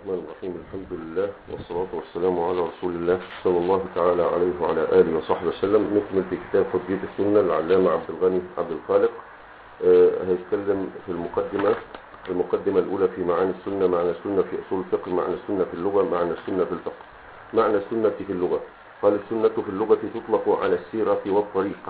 الرحمن الرحيم الحمد لله والصلاة والسلام على رسول الله صلى الله تعالى عليه وعلى آله وصحبه وسلم نكمل في كتاب حجية السنة العلامة عبد الغني عبد الخالق آه، هيتكلم في المقدمة المقدمة الأولى في معاني السنة معنى السنة في أصول الفقه معنى السنة في اللغة معنى السنة في الفقه معنى السنة في اللغة قال السنة في اللغة تطلق على السيرة والطريقة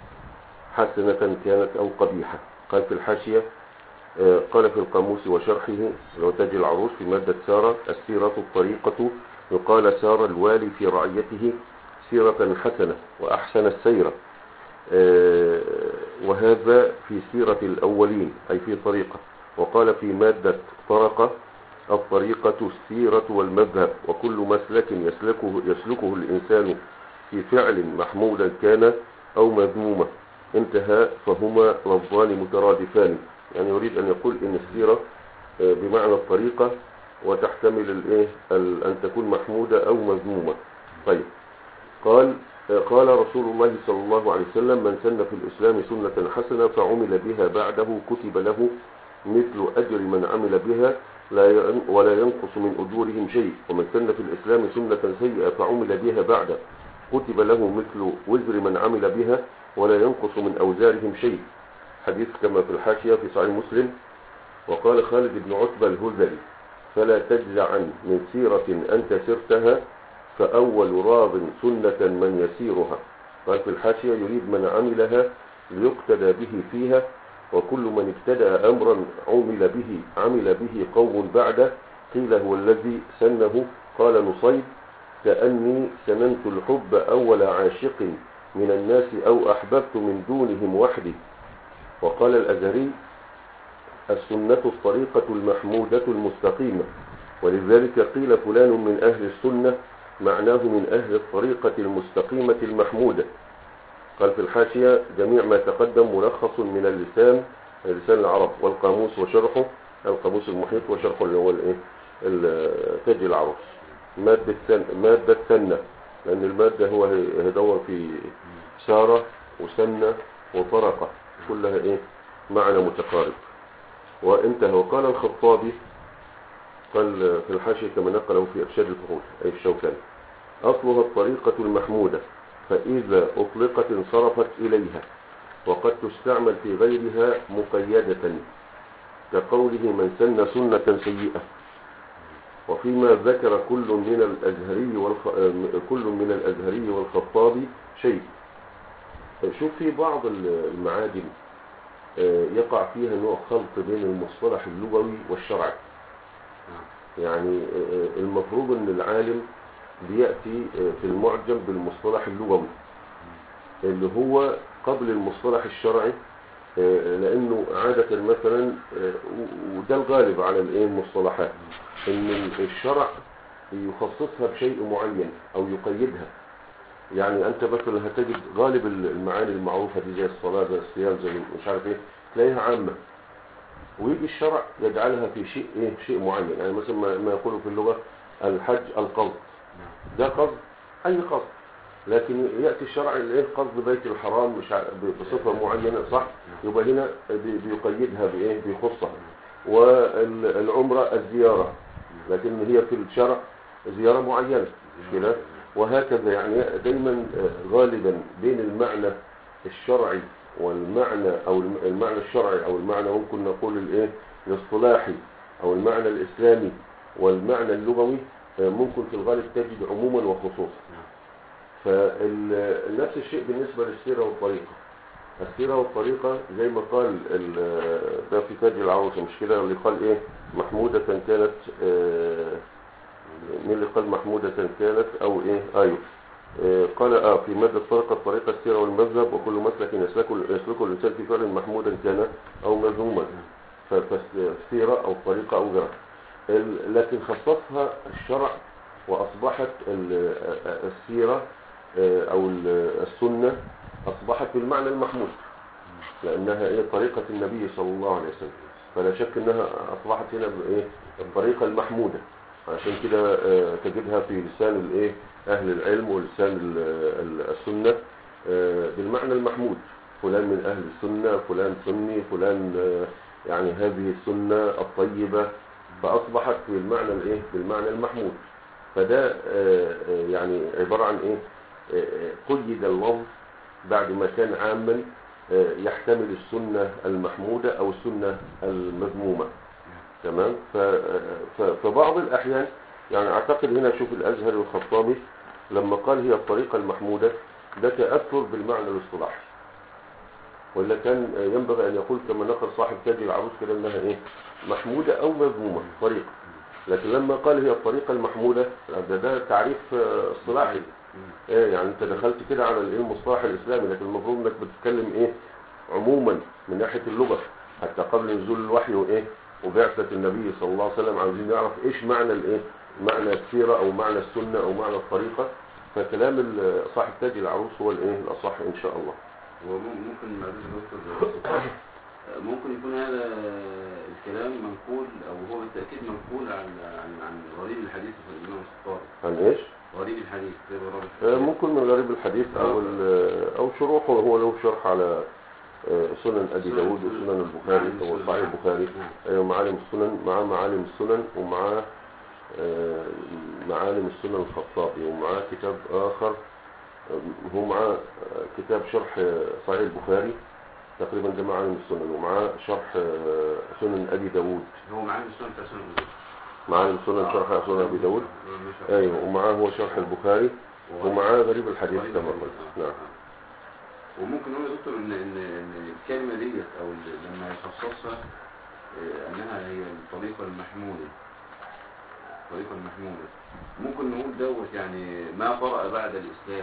حسنة كانت أو قبيحة قال في الحاشية آه، قال في القاموس وشرحه لو تاج العروس في مادة سارة السيرة الطريقة يقال سار الوالي في رعيته سيرة حسنة وأحسن السيرة آه، وهذا في سيرة الأولين أي في طريقة وقال في مادة طرقة الطريقة السيرة والمذهب وكل مسلك يسلكه, يسلكه الإنسان في فعل محمودا كان أو مذموما انتهى فهما لفظان مترادفان يعني يريد أن يقول إن السيرة آه، بمعنى الطريقة وتحتمل الإيه ال- أن تكون محمودة أو مذمومة طيب قال آه، قال رسول الله صلى الله عليه وسلم من سن في الإسلام سنة حسنة فعمل بها بعده كتب له مثل أجر من عمل بها لا ين- ولا ينقص من أجورهم شيء ومن سن في الإسلام سنة سيئة فعمل بها بعده كتب له مثل وزر من عمل بها ولا ينقص من أوزارهم شيء حديث كما في الحاشية في صحيح مسلم وقال خالد بن عتبة الهذلي فلا تجزعن من سيرة أنت سرتها فأول راض سنة من يسيرها قال في الحاشية يريد من عملها ليقتدى به فيها وكل من ابتدأ أمرا عمل به عمل به قوم بعده قيل هو الذي سنه قال نصيب كأني سننت الحب أول عاشق من الناس أو أحببت من دونهم وحدي وقال الأزهري السنة الطريقة المحمودة المستقيمة ولذلك قيل فلان من أهل السنة معناه من أهل الطريقة المستقيمة المحمودة قال في الحاشية جميع ما تقدم ملخص من اللسان لسان العرب والقاموس وشرحه القاموس المحيط وشرحه اللي هو الايه ال- تاج العروس مادة سن مادة سنة لأن المادة هو هي- هيدور في سارة وسنة وطرقة كلها ايه معنى متقارب وانتهى وقال الخطابي قال في الحاشية كما نقله في إرشاد الفحول أي الشوكاني أصلها الطريقة المحمودة فإذا أطلقت انصرفت إليها وقد تستعمل في غيرها مقيدة كقوله من سن سنة سيئة وفيما ذكر كل من الأزهري والخ... كل من الأزهري والخطابي شيء شوف في بعض المعادن آه، يقع فيها نوع خلط بين المصطلح اللغوي والشرعي يعني آه، المفروض ان العالم بيأتي آه، في المعجم بالمصطلح اللغوي اللي هو قبل المصطلح الشرعي آه، لانه عادة مثلا آه، و- وده الغالب على الايه المصطلحات ان الشرع يخصصها بشيء معين او يقيدها يعني انت مثلا هتجد غالب المعاني المعروفة دي زي الصلاة زي الصيام زي مش عارف ايه تلاقيها عامة ويجي الشرع يجعلها في شيء ايه شيء معين يعني مثلا ما ما يقولوا في اللغة الحج القصد ده قصد اي قصد لكن ياتي الشرع الايه قصد بيت الحرام مش ع- ب- بصفه معينه صح يبقى هنا بي- بيقيدها بايه بيخصها والعمره الزياره لكن هي في الشرع زياره معينه مش كده وهكذا يعني دايما آه، غالبا بين المعنى الشرعي والمعنى او الم- المعنى الشرعي او المعنى ممكن نقول الايه الاصطلاحي او المعنى الاسلامي والمعنى اللغوي آه، ممكن في الغالب تجد عموما وخصوصا فنفس الشيء بالنسبة للسيرة والطريقة السيرة والطريقة زي ما قال ال- ده في تاج العروسة مش كده اللي قال ايه محمودة كانت آه، مين اللي قال محمودة كانت او ايه ايوه آه، قال اه في مادة الطريقة الطريقة السيرة والمذهب وكل مسلك يسلكه يسلكه الانسان في فعل محمودا كان او مذموما ف- فالسيرة او الطريقة او غيرها ال- لكن خصصها الشرع واصبحت ال- السيرة آه، او ال- السنة اصبحت بالمعنى المحمود لانها ايه طريقة النبي صلى الله عليه وسلم فلا شك انها اصبحت هنا بايه الطريقة المحمودة عشان كده آه، تجدها في لسان الايه اهل العلم ولسان ال- ال- السنة آه، بالمعنى المحمود فلان من اهل السنة فلان سني فلان آه، يعني هذه السنة الطيبة فأصبحت في المعنى الايه بالمعنى المحمود فده آه، آه، يعني عبارة عن ايه آه، آه، قيد اللفظ بعد ما كان عاما آه، يحتمل السنة المحمودة أو السنة المذمومة تمام ف- ف- فبعض الأحيان يعني أعتقد هنا شوف الأزهر والخطابي لما قال هي الطريقة المحمودة ده تأثر بالمعنى الاصطلاحي ولا كان ينبغي أن يقول كما نقل صاحب تاج العروس كده أنها إيه محمودة أو مذمومة طريقة لكن لما قال هي الطريقة المحمودة ده, ده تعريف آه، اصطلاحي ايه يعني انت دخلت كده على الايه المصطلح الاسلامي لكن المفروض انك بتتكلم ايه عموما من ناحيه اللغه حتى قبل نزول الوحي وايه وبعثه النبي صلى الله عليه وسلم عاوزين نعرف ايش معنى الايه معنى السيره او معنى السنه او معنى الطريقه فكلام ال- صاحب تاج العروس هو الايه الاصح ان شاء الله وممكن معلش يا دكتور ممكن يكون هذا الكلام منقول او هو بالتاكيد منقول عن عن عن غريب الحديث في الامام الخطابي عن ايش غريب الحديث زي ما غريب آه، ممكن من غريب الحديث او ال- او شروحه هو له شرح على آه، سنن ابي داود وسنن البخاري هو صحيح البخاري ايوه معالم السنن مع معالم السنن ومعاه آه، معالم السنن الخطابي ومعاه كتاب اخر آه، هو معاه آه، كتاب شرح آه، صحيح البخاري تقريبا ده معالم السنن ومعاه شرح آه، سنن ابي داود هو معاه السنه بتاع سنه أبي داود. معالم السنن شرح سنن ابي داود ما شاء الله. ايوه ومعاه هو شرح البخاري ومعاه غريب الحديث غريب كما الحديث. قلت آه. نعم وممكن نقول يا دكتور ان ان ان الكلمه ديت او ال- لما يخصصها آه، انها هي الطريقه المحموده الطريقه المحموده ممكن نقول دوت يعني ما طرأ بعد الاسلام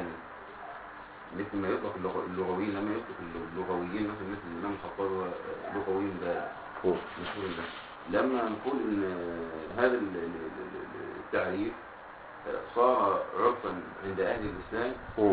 مثل ما يطلق اللغ- اللغويين لما يطلق اللغويين مثل مثل الامام الخطابي هو لغوي ده مم. مشهور ده لما نقول ان هذا ال- ال- ال- التعريف صار عرفا عند اهل الاسلام مم.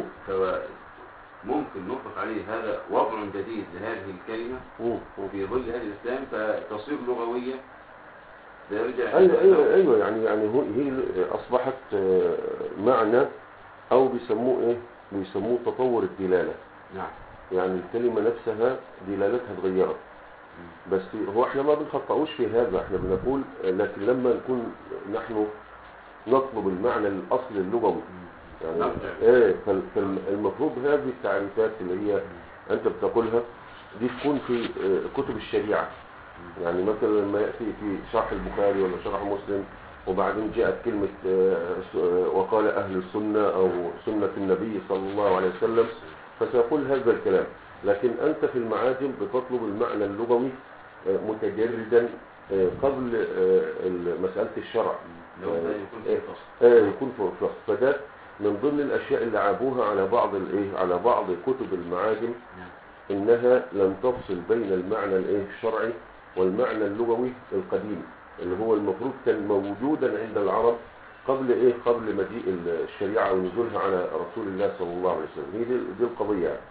فممكن نطلق عليه هذا وضع جديد لهذه الكلمة مم. مم. في ظل أهل الإسلام فتصير لغوية ده يرجع ايوه ايوه ايوه يعني يعني هو هي اصبحت آه، معنى او بيسموه ايه بيسموه تطور الدلاله نعم يعني الكلمه نفسها دلالتها اتغيرت بس هو احنا ما بنخطئوش في هذا احنا بنقول آه، لكن لما نكون نحن نطلب المعنى الاصلي اللغوي يعني نرجع. ايه فال- فالمفروض هذه التعريفات اللي هي انت بتقولها دي تكون في آه، كتب الشريعه يعني مثلا لما يأتي في شرح البخاري ولا شرح مسلم وبعدين جاءت كلمة آه، س- آه، وقال أهل السنة أو سنة النبي صلى الله عليه وسلم فسيقول هذا الكلام لكن أنت في المعاجم بتطلب المعنى اللغوي آه، متجردا آه، قبل آه، ال- مسألة الشرع لو ده يكون في آه، فصل آه، يكون في فصل فده من ضمن الأشياء اللي عابوها على بعض الإيه على بعض كتب المعاجم نعم انها لم تفصل بين المعنى الايه الشرعي والمعنى اللغوي القديم اللي هو المفروض كان موجودا عند العرب قبل ايه قبل مجيء الشريعه ونزولها على رسول الله صلى الله عليه وسلم هي دي, دي القضيه يعني.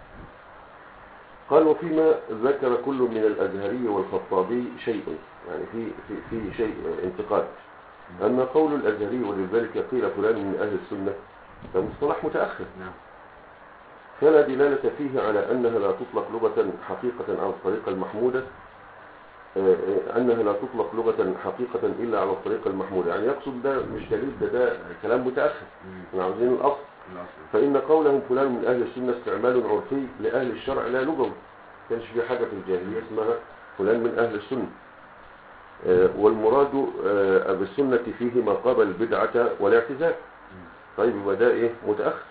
قال وفيما ذكر كل من الازهري والخطابي شيء يعني في في في شيء انتقاد اما قول الازهري ولذلك قيل فلان من اهل السنه فمصطلح متاخر نعم فلا دلالة فيه على أنها لا تطلق لغة حقيقة على الطريقة المحمودة آه، آه، أنها لا تطلق لغة حقيقة إلا على الطريقة المحمودة يعني يقصد ده مش دليل ده ده كلام متأخر احنا عاوزين الأصل الأصل فإن قولهم فلان من أهل السنة استعمال عرفي لأهل الشرع لا لغوي كانش في حاجة في الجاهلية اسمها فلان من أهل السنة آه، والمراد آه، بالسنة فيه ما قابل البدعة والاعتزال طيب يبقى ده إيه متأخر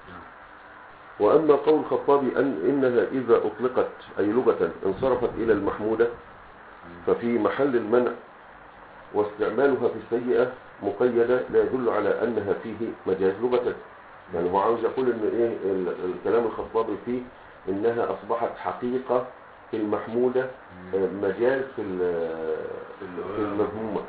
وأما قول الخطابي أن إنها إذا أطلقت أي لغة انصرفت إلى المحمودة ففي محل المنع واستعمالها في السيئة مقيدة لا يدل على أنها فيه مجاز لغة يعني هو عاوز يقول إن إيه ال- الكلام الخطابي فيه إنها أصبحت حقيقة في المحمودة آه، مجاز في ال- في المذمومة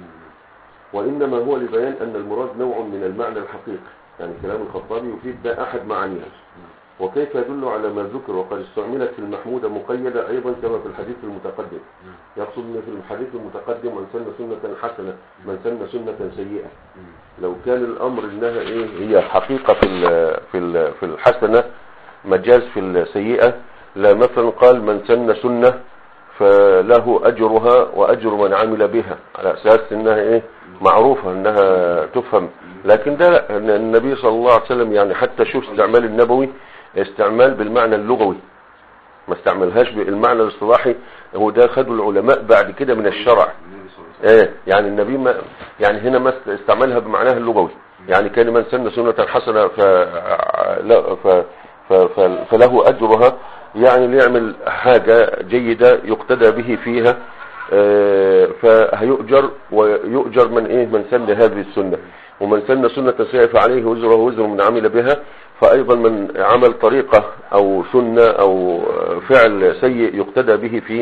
وإنما هو لبيان أن المراد نوع من المعنى الحقيقي يعني كلام الخطابي يفيد ده أحد معانيها وكيف يدل على ما ذكر وقد استعملت في المحمودة مقيدة أيضا كما في الحديث المتقدم يقصد أن في الحديث المتقدم من سن سنة حسنة من سن سنة سيئة لو كان الأمر إنها إيه هي حقيقة في ال في ال في الحسنة مجاز في السيئة لا مثلا قال من سن سنة فله أجرها وأجر من عمل بها على أساس أنها إيه معروفة أنها تفهم لكن ده لا إن النبي صلى الله عليه وسلم يعني حتى شوف استعمال النبوي استعمال بالمعنى اللغوي ما استعملهاش بالمعنى الاصطلاحي هو ده خدوا العلماء بعد كده من الشرع النبي صلى الله عليه وسلم ايه يعني النبي ما يعني هنا ما است- استعملها بمعناها اللغوي يعني كان من سن سنة حسنة ف... لا ف... ف... ف... فله أجرها يعني اللي يعمل حاجة جيدة يقتدى به فيها آه، فهيؤجر ويؤجر من ايه من سن هذه السنة ومن سن سنة سيئة فعليه وزره وزر من عمل بها فأيضا من عمل طريقة أو سنة أو فعل سيء يقتدى به فيه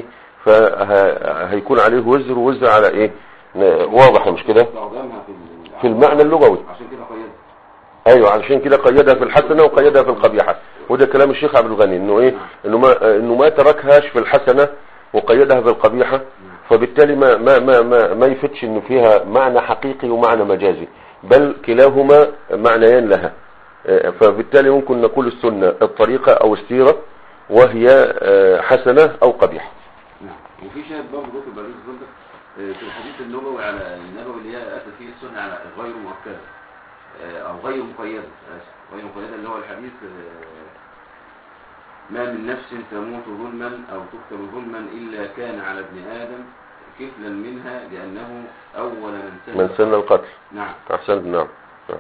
فهيكون عليه وزر وزر على ايه واضح مش كده استخدامها في ال- في المعنى اللغوي عشان كده قيدها ايوه علشان كده قيدها في الحسنه وقيدها في القبيحه وده كلام الشيخ عبد الغني انه ايه انه ما انه ما تركهاش في الحسنه وقيدها في القبيحه فبالتالي ما ما ما ما, ما يفتش انه فيها معنى حقيقي ومعنى مجازي بل كلاهما معنيان لها آه، فبالتالي ممكن نقول السنه الطريقه او السيره وهي آه، حسنه او قبيحه نعم وفي شاهد برضه دكتور بليغ صدق في الحديث النبوي على النبوي اللي هي اتت فيه السنه على غير مؤكده آه، او غير مقيده آسف، غير مقيده اللي هو الحديث آه، ما من نفس تموت ظلما او تقتل ظلما الا كان على ابن ادم كفلا منها لانه اول من سن من سن القتل نعم أحسنت نعم نعم.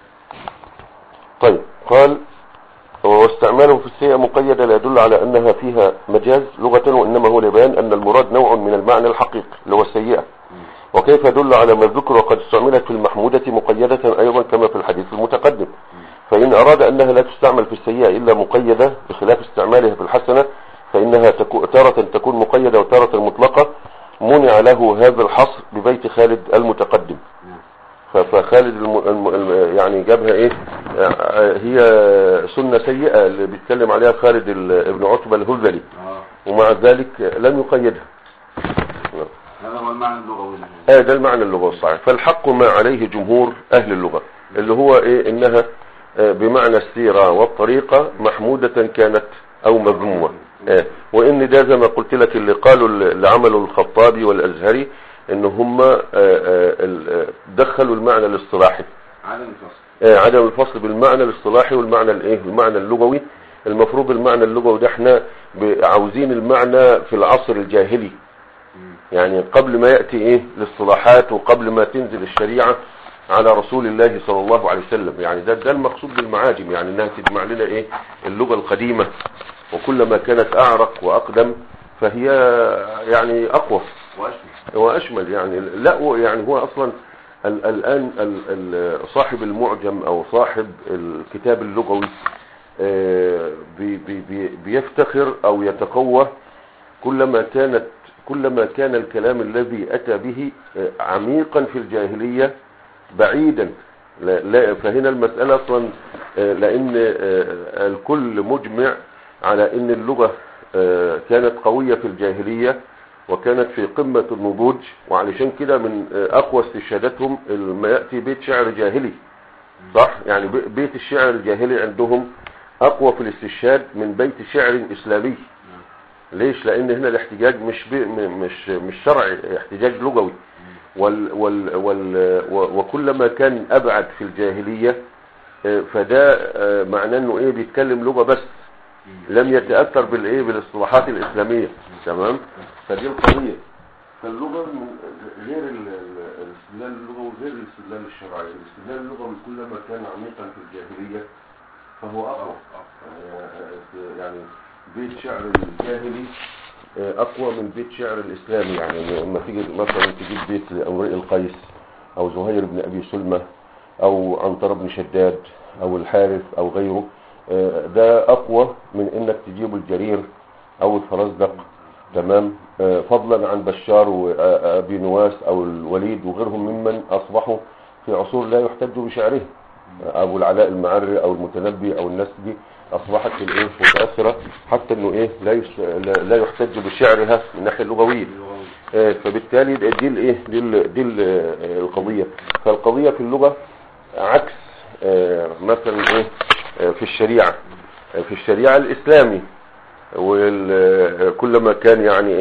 طيب قال واستعماله في السيئة مقيدة لا يدل على أنها فيها مجاز لغة وإنما هو لبيان أن المراد نوع من المعنى الحقيقي اللي هو السيئة وكيف يدل على ما ذكر وقد استعملت في المحمودة مقيدة أيضا كما في الحديث المتقدم فإن أراد أنها لا تستعمل في السيئة إلا مقيدة بخلاف استعمالها في الحسنة فإنها تكو- تارة تكون مقيدة وتارة مطلقة منع له هذا الحصر ببيت خالد المتقدم نعم ف- فخالد الم... الم... الم... يعني جابها ايه آه، هي سنة سيئة اللي بيتكلم عليها خالد ال... ابن عتبة الهذلي اه ومع ذلك لم يقيدها هذا هو المعنى اللغوي اللي آه ده المعنى اللغوي الصحيح فالحق ما عليه جمهور أهل اللغة اللي هو إيه إنها آه، بمعنى السيرة والطريقة محمودة كانت أو مذمومة آه، وإن ده زي ما قلت لك اللي قالوا اللي عملوا الخطابي والأزهري إن هم آه، آه، ال- آه، دخلوا المعنى الاصطلاحي عدم الفصل آه، عدم الفصل بالمعنى الاصطلاحي والمعنى الايه المعنى اللغوي المفروض المعنى اللغوي ده احنا ب- عاوزين المعنى في العصر الجاهلي مم. يعني قبل ما يأتي ايه الاصطلاحات وقبل ما تنزل الشريعة على رسول الله صلى الله عليه وسلم يعني ده ده المقصود بالمعاجم يعني انها تجمع لنا ايه اللغة القديمة وكلما كانت اعرق واقدم فهي يعني اقوى واشمل واشمل يعني لا هو- يعني هو اصلا ال- الان ال- ال- صاحب المعجم او صاحب الكتاب اللغوي آه، بي- بي- بي- بيفتخر او يتقوى كلما كانت كلما كان الكلام الذي اتى به آه، عميقا في الجاهليه بعيدا لا لا فهنا المساله اصلا آه، لان آه، الكل مجمع على ان اللغه آه، كانت قويه في الجاهليه وكانت في قمة النضوج وعلشان كده من أقوى استشهاداتهم ما يأتي بيت شعر جاهلي صح يعني بي- بيت الشعر الجاهلي عندهم أقوى في الاستشهاد من بيت شعر إسلامي ليش لأن هنا الاحتجاج مش بي م- مش مش شرعي احتجاج لغوي وال وال وال و- وكلما كان أبعد في الجاهلية آه، فده آه، معناه انه ايه بيتكلم لغة بس لم يتأثر بالايه بالاصطلاحات الإسلامية تمام فدي القضية فاللغة من- غير ال- ال- الاستدلال اللغوي غير الاستدلال الشرعي الاستدلال اللغوي كلما كان عميقا في الجاهلية فهو أقوى آه، يعني بيت شعر الجاهلي آه، أقوى من بيت شعر الإسلامي يعني لما تيجي مثلا تجيب بيت لأمرئ القيس أو زهير بن أبي سلمة أو عنتر بن شداد أو الحارث أو غيره آه، ده أقوى من إنك تجيب الجرير أو الفرزدق تمام آه، فضلا عن بشار وأبي نواس أو الوليد وغيرهم ممن أصبحوا في عصور لا يحتج بشعره آه، أبو العلاء المعري أو المتنبي أو الناس دي أصبحت في الإيه متأثرة حتى إنه إيه لا يس- لا لا يحتج بشعرها من الناحية اللغوية اللغوي آه، فبالتالي ده- دي الايه دي ال- دي ال- آه، القضيه فالقضيه في اللغه عكس آه، مثلا ايه آه، في الشريعه آه، في الشريعه الاسلامي وكلما كان يعني ايه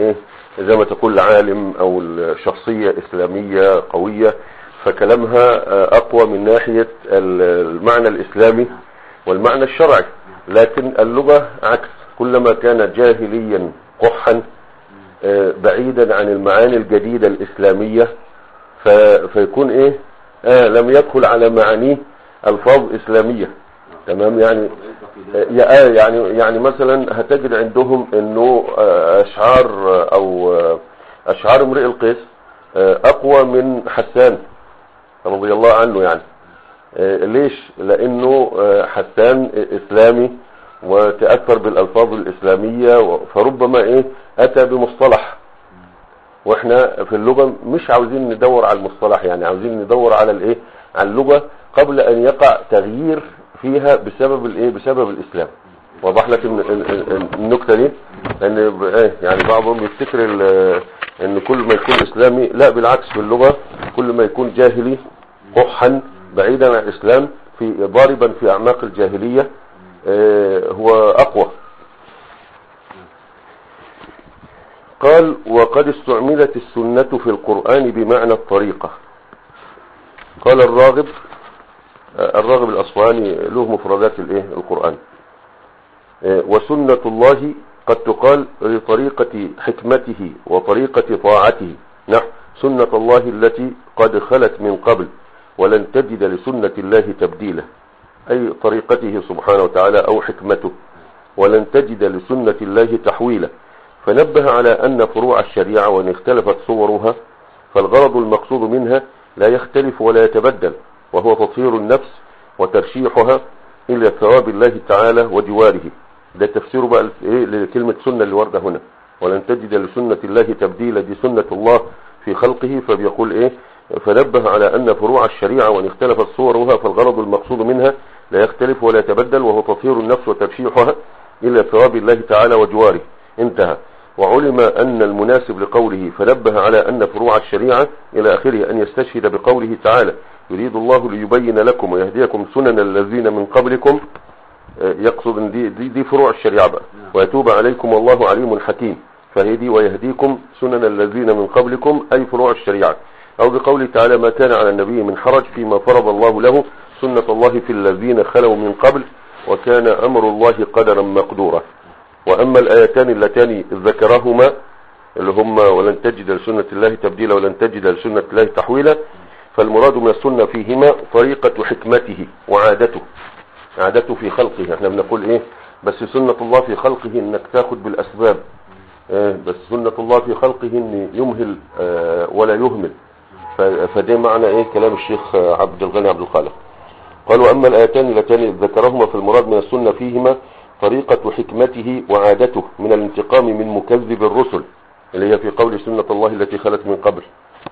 زي ما تقول عالم او الشخصية اسلامية قوية فكلامها آه، اقوى من ناحية ال- المعنى الاسلامي والمعنى الشرعي لكن اللغة عكس كلما كان جاهليا قحا آه، بعيدا عن المعاني الجديدة الاسلامية ف- فيكون ايه آه لم يدخل على معانيه الفاظ اسلامية تمام يعني يا- آه يعني يعني مثلا هتجد عندهم انه آه، اشعار آه، او آه، اشعار امرئ القيس آه، اقوى من حسان رضي الله عنه يعني آه، ليش لانه آه، حسان اسلامي وتاثر بالالفاظ الاسلاميه و- فربما ايه اتى بمصطلح واحنا في اللغه مش عاوزين ندور على المصطلح يعني عاوزين ندور على الايه على اللغه قبل ان يقع تغيير فيها بسبب الايه بسبب الاسلام وضح لك الن- ال- ال- النكته دي ان ب- ايه يعني بعضهم يفتكر ال- ان كل ما يكون اسلامي لا بالعكس في اللغه كل ما يكون جاهلي قحا بعيدا عن الاسلام في ضاربا في اعماق الجاهليه آه، هو اقوى قال وقد استعملت السنة في القرآن بمعنى الطريقة قال الراغب آه، الراغب الأصفهاني له مفردات الايه القرآن آه، وسنة الله قد تقال لطريقة حكمته وطريقة طاعته نحو سنة الله التي قد خلت من قبل ولن تجد لسنة الله تبديلا أي طريقته سبحانه وتعالى أو حكمته ولن تجد لسنة الله تحويلا فنبه على أن فروع الشريعة وإن اختلفت صورها فالغرض المقصود منها لا يختلف ولا يتبدل وهو تطهير النفس وترشيحها إلى ثواب الله تعالى وجواره ده تفسير بقى إيه لكلمة سنة اللي واردة هنا ولن تجد لسنة الله تبديلا دي سنة الله في خلقه فبيقول إيه فنبه على أن فروع الشريعة وإن اختلفت صورها فالغرض المقصود منها لا يختلف ولا يتبدل وهو تطهير النفس وترشيحها إلى ثواب الله تعالى وجواره انتهى وعلم أن المناسب لقوله فنبه على أن فروع الشريعة إلى آخره أن يستشهد بقوله تعالى يريد الله ليبين لكم ويهديكم سنن الذين من قبلكم آه، يقصد ان دي, دي, دي فروع الشريعة بقى ويتوب عليكم والله عليم حكيم فهي دي ويهديكم سنن الذين من قبلكم أي فروع الشريعة أو بقوله تعالى ما كان على النبي من حرج فيما فرض الله له سنة الله في الذين خلوا من قبل وكان أمر الله قدرا مقدورا وأما الآيتان اللتان ذكرهما اللي هم ولن تجد لسنة الله تبديلا ولن تجد لسنة الله تحويلا فالمراد من السنة فيهما طريقة حكمته وعادته عادته في خلقه احنا بنقول ايه بس سنة الله في خلقه انك تاخد بالاسباب اه بس سنة الله في خلقه ان يمهل اه ولا يهمل ف- فده معنى ايه كلام الشيخ آه، عبد الغني عبد الخالق قال واما الايتان اللتان ذكرهما في المراد من السنة فيهما طريقة حكمته وعادته من الانتقام من مكذب الرسل اللي هي في قول سنة الله التي خلت من قبل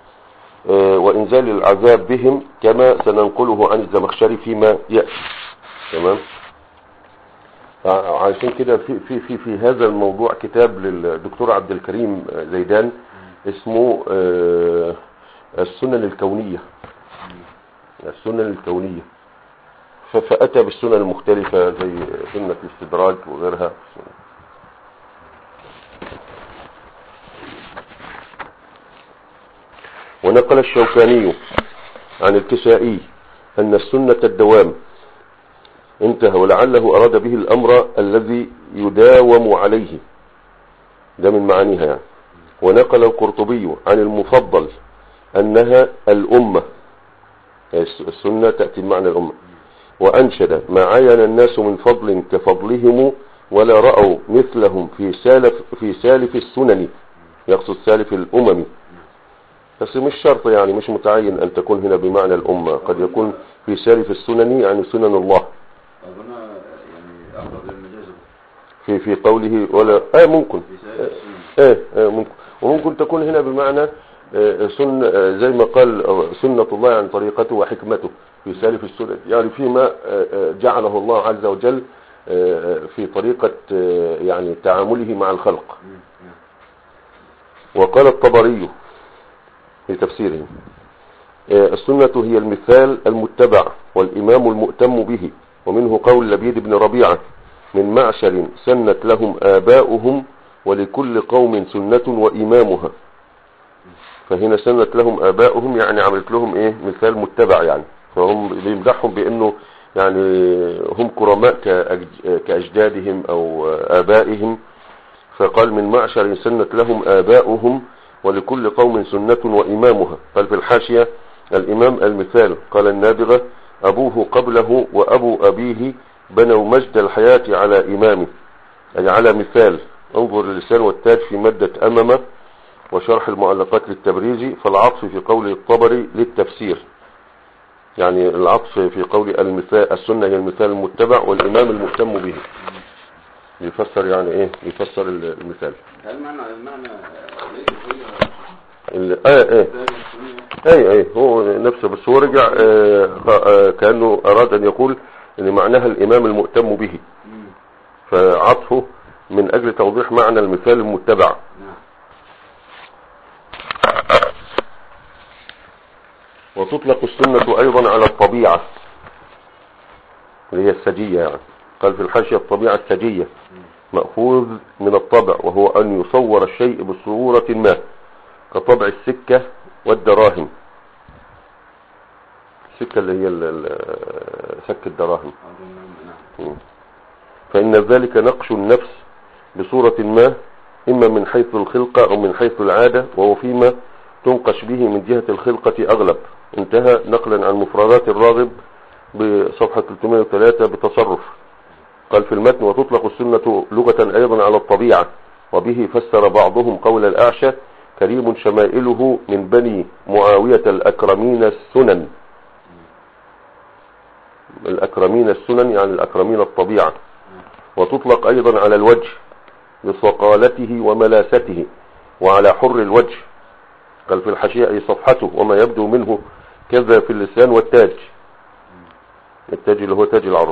آه، وإنزال العذاب بهم كما سننقله عن الزمخشري فيما يأتي تمام ع- عشان كده في في في في هذا الموضوع كتاب للدكتور عبد الكريم زيدان اسمه آه، السنن الكونية السنن الكونية ف- فأتى بالسنن المختلفة زي سنة الاستدراج وغيرها ونقل الشوكاني عن الكسائي أن السنة الدوام انتهى ولعله أراد به الأمر الذي يداوم عليه ده من معانيها يعني ونقل القرطبي عن المفضل أنها الأمة الس- السنة تأتي بمعنى الأمة وأنشد ما عين الناس من فضل كفضلهم ولا رأوا مثلهم في سالف في سالف السنن يقصد سالف الأمم بس مش شرط يعني مش متعين أن تكون هنا بمعنى الأمة قد يكون في سالف السنن يعني سنن الله أظن يعني أقرب للمجاز في في قوله ولا آه ممكن في سائر السنن آه آه ممكن وممكن تكون هنا بمعنى آه، سن آه، زي ما قال آه، سنة الله عن طريقته وحكمته في سالف السنة يعني فيما آه، آه، جعله الله عز وجل آه، آه، في طريقة آه، يعني تعامله مع الخلق وقال الطبري في تفسيره آه، السنة هي المثال المتبع والإمام المؤتم به ومنه قول لبيد بن ربيعة من معشر سنت لهم آباؤهم ولكل قوم سنة وإمامها فهنا سنت لهم آباؤهم يعني عملت لهم إيه مثال متبع يعني فهم بيمدحهم بأنه يعني هم كرماء كأج- كأجدادهم أو آبائهم فقال من معشر سنت لهم آباؤهم ولكل قوم سنة وإمامها قال في الحاشية الإمام المثال قال النابغة أبوه قبله وأبو أبيه بنوا مجد الحياة على إمامه أي على مثال انظر اللسان والتاج في مادة أممة وشرح المعلقات للتبريزي فالعطف في قول الطبري للتفسير يعني العطف في قول المثال السنة هي المثال المتبع والإمام المهتم به يفسر يعني ايه يفسر المثال هل معنى المعنى ليس هي ال- اه ايه كتاب السنة اي اي هو نفسه بس هو رجع آه آه كأنه اراد ان يقول ان معناها الامام المؤتم به مم. فعطفه من اجل توضيح معنى المثال المتبع نعم وتطلق السنة ايضا على الطبيعة اللي هي السجية يعني قال في الحاشية الطبيعة السجية مأخوذ من الطبع وهو أن يصور الشيء بصورة ما كطبع السكة والدراهم السكة اللي هي ال- ال- سك الدراهم أظن نعم فإن ذلك نقش النفس بصورة ما إما من حيث الخلقة أو من حيث العادة وهو فيما تنقش به من جهة الخلقة أغلب انتهى نقلا عن مفردات الراغب بصفحة 303 بتصرف قال في المتن وتطلق السنة لغة أيضا على الطبيعة وبه فسر بعضهم قول الأعشى كريم شمائله من بني معاوية الأكرمين السنن الأكرمين السنن يعني الأكرمين الطبيعة وتطلق أيضا على الوجه بصقالته وملاسته وعلى حر الوجه قال في الحاشية أي صفحته وما يبدو منه كذا في اللسان والتاج التاج اللي هو تاج العروس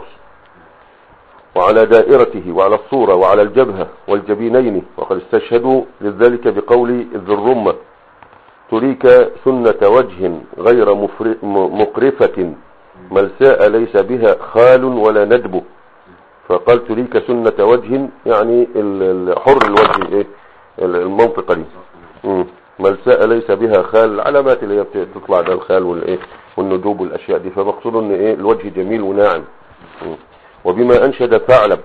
وعلى دائرته وعلى الصورة وعلى الجبهة والجبينين وقد استشهدوا لذلك بقول ذي الرمة تريك سنة وجه غير مفر- م- مقرفة ملساء ليس بها خال ولا ندب فقال تريك سنة وجه يعني ال- ال- حر الوجه ايه ال- المنطقة دي مم. ملساء ليس بها خال العلامات اللي هي بت- تطلع ده الخال والايه والندوب والاشياء دي فمقصود ان ايه الوجه جميل وناعم مم. وبما انشد ثعلب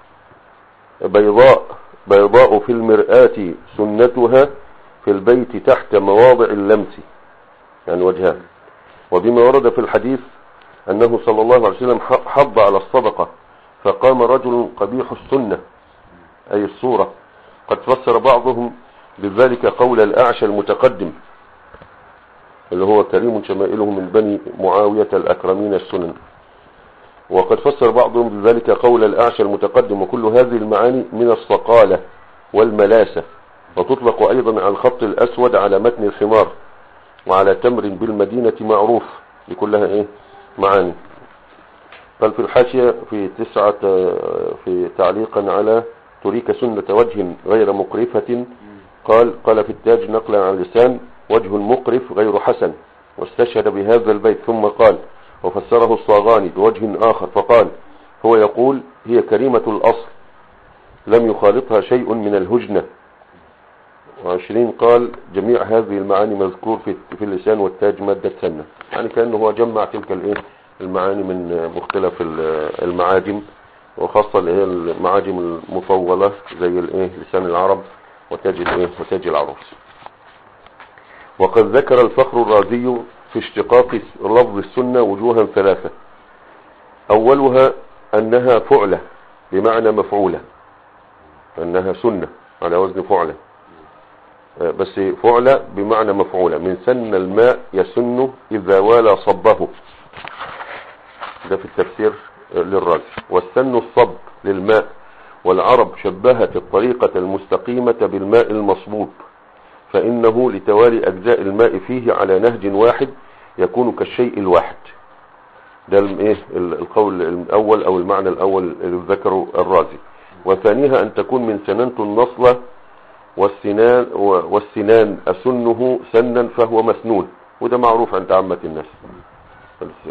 بيضاء بيضاء في المرآة سنتها في البيت تحت مواضع اللمس يعني وجهها وبما ورد في الحديث أنه صلى الله عليه وسلم ح- حض على الصدقة فقام رجل قبيح السنة أي الصورة قد فسر بعضهم بذلك قول الأعشى المتقدم اللي هو كريم شمائله من بني معاوية الأكرمين السنن وقد فسر بعضهم بذلك قول الأعشى المتقدم وكل هذه المعاني من الصقالة والملاسة وتطلق أيضا على الخط الأسود على متن الحمار وعلى تمر بالمدينة معروف دي كلها إيه معاني قال في الحاشية في تسعة في تعليقا على تريك سنة وجه غير مقرفة قال قال في التاج نقلا عن لسان وجه مقرف غير حسن واستشهد بهذا البيت ثم قال وفسره الصاغاني بوجه آخر فقال هو يقول هي كريمة الأصل لم يخالطها شيء من الهجنة وعشرين قال جميع هذه المعاني مذكور في في اللسان والتاج مادة سنة يعني كأنه هو جمع تلك الايه المعاني من مختلف ال- المعاجم وخاصة اللي هي المعاجم المطولة زي الايه لسان العرب وتاج الايه وتاج العروس وقد ذكر الفخر الرازي في اشتقاق لفظ السنة وجوها ثلاثة أولها أنها فعلة بمعنى مفعولة أنها سنة على وزن فعلة آه، بس فعلة بمعنى مفعولة من سن الماء يسن إذا والى صبه ده في التفسير آه، للرازي والسن الصب للماء والعرب شبهت الطريقة المستقيمة بالماء المصبوب فإنه لتوالي أجزاء الماء فيه على نهج واحد يكون كالشيء الواحد ده الم- إيه ال- القول الأول أو المعنى الأول اللي ذكره الرازي وثانيها أن تكون من سننت النصلة والسنان و- والسنان أسنه سنا فهو مسنون وده معروف عند عامة الناس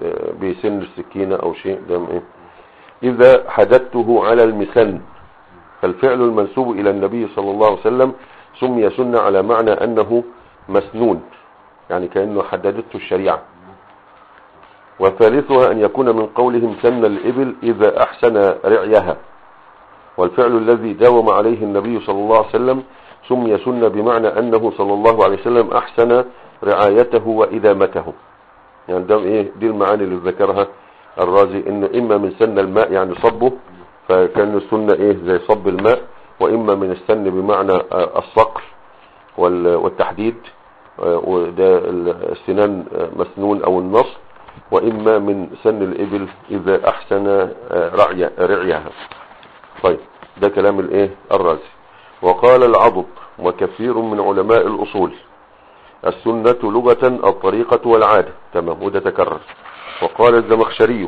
بسن السكينة أو شيء ده إيه إذا حددته على المسن فالفعل المنسوب إلى النبي صلى الله عليه وسلم سمي سنة على معنى أنه مسنون يعني كأنه حددته الشريعة وثالثها أن يكون من قولهم سن الإبل إذا أحسن رعيها والفعل الذي داوم عليه النبي صلى الله عليه وسلم سمي سنة بمعنى أنه صلى الله عليه وسلم أحسن رعايته وإدامته يعني ده إيه دي المعاني اللي ذكرها الرازي إنه إما من سن الماء يعني صبه فكان السنة إيه زي صب الماء وإما من السن بمعنى آه، الصقر وال- والتحديد آه، وده السنان آه، مسنون أو النص وإما من سن الإبل إذا أحسن آه، رعي رعيها طيب ده كلام الإيه الرازي وقال العضد وكثير من علماء الأصول السنة لغة الطريقة والعادة تمام وده تكرر وقال الزمخشري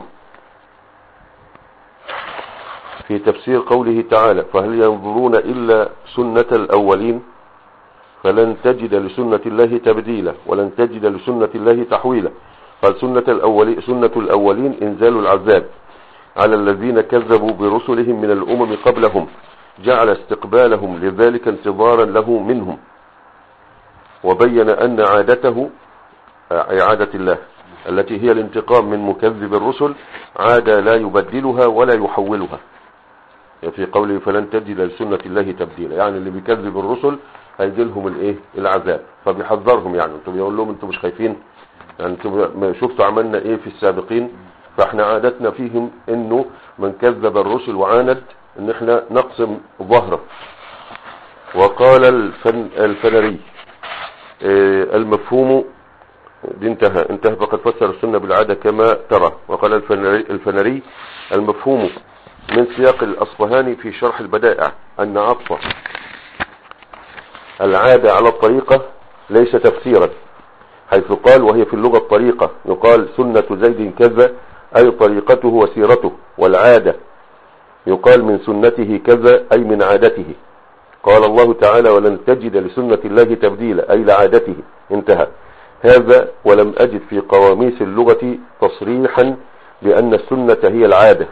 في تفسير قوله تعالى فهل ينظرون إلا سنة الأولين فلن تجد لسنة الله تبديلا ولن تجد لسنة الله تحويلا قال سنة الأولين, سنة الأولين إنزال العذاب على الذين كذبوا برسلهم من الأمم قبلهم جعل استقبالهم لذلك انتظارا له منهم وبين أن عادته إعادة الله التي هي الانتقام من مكذب الرسل عادة لا يبدلها ولا يحولها في قوله فلن تجد لسنة الله تبديلا يعني اللي بيكذب الرسل هيجيلهم الايه العذاب فبيحذرهم يعني انتم بيقول لهم انتم مش خايفين يعني انتم ما شفتوا عملنا ايه في السابقين فاحنا عادتنا فيهم انه من كذب الرسل وعاند ان احنا نقسم ظهره وقال الفن الفنري آه، المفهوم دي انتهى انتهى فقد فسر السنة بالعادة كما ترى وقال الفنري, الفنري المفهوم من سياق الأصفهاني في شرح البدائع أن عطف العادة على الطريقة ليس تفسيرا حيث قال وهي في اللغة الطريقة يقال سنة زيد كذا أي طريقته وسيرته والعادة يقال من سنته كذا أي من عادته قال الله تعالى ولن تجد لسنة الله تبديلا أي لعادته انتهى هذا ولم أجد في قواميس اللغة تصريحا بأن السنة هي العادة